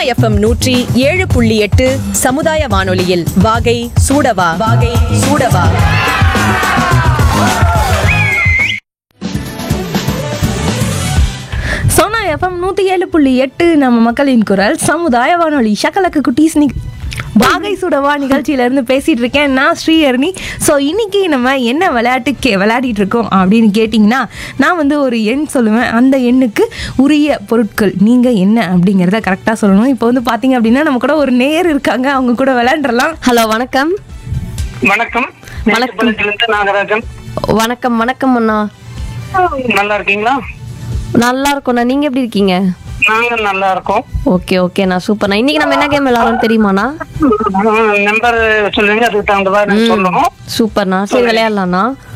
FM நூற்றி ஏழு புள்ளி எட்டு சமுதாய வானொலியில் வாகை சூடவா வாகை சூடவா சோனா எஃப்எம் நூற்றி ஏழு புள்ளி எட்டு நம்ம மக்களின் குரல் சமுதாய வானொலி ஷக்கலக்கு குட்டீஸ் நி வாகை சுடவா நிகழ்ச்சியிலேருந்து பேசிகிட்டு இருக்கேன் நான் ஸ்ரீஹரணி ஸோ இன்னைக்கு நம்ம என்ன விளையாட்டு கே விளையாடிட்டு இருக்கோம் அப்படின்னு கேட்டிங்கன்னா நான் வந்து ஒரு எண் சொல்லுவேன் அந்த எண்ணுக்கு உரிய பொருட்கள் நீங்கள் என்ன அப்படிங்கிறத கரெக்டாக சொல்லணும் இப்போ வந்து பார்த்தீங்க அப்படின்னா நம்ம கூட ஒரு நேர் இருக்காங்க அவங்க கூட விளையாண்டுறலாம் ஹலோ வணக்கம் வணக்கம் வணக்கம். மேட்டுப்பாளையத்திலிருந்து நாகராஜன் வணக்கம் வணக்கம் அண்ணா நல்லா இருக்கீங்களா நல்லா இருக்கோண்ணா நீங்க எப்படி இருக்கீங்க நாங்க நல்லா இருக்கோம் ஓகே ஓகேண்ணா சூப்பர்ண்ணா இன்னைக்கு நம்ம என்ன கேம் விளையாடுறோம் தெரியுமாண்ணா நம்பர் சொல்லுங்க அதுக்கு தகுந்த மாதிரி நான் சொல்லணும் சூப்பர்ண்ணா சரி விளையாடலாம்ண்ணா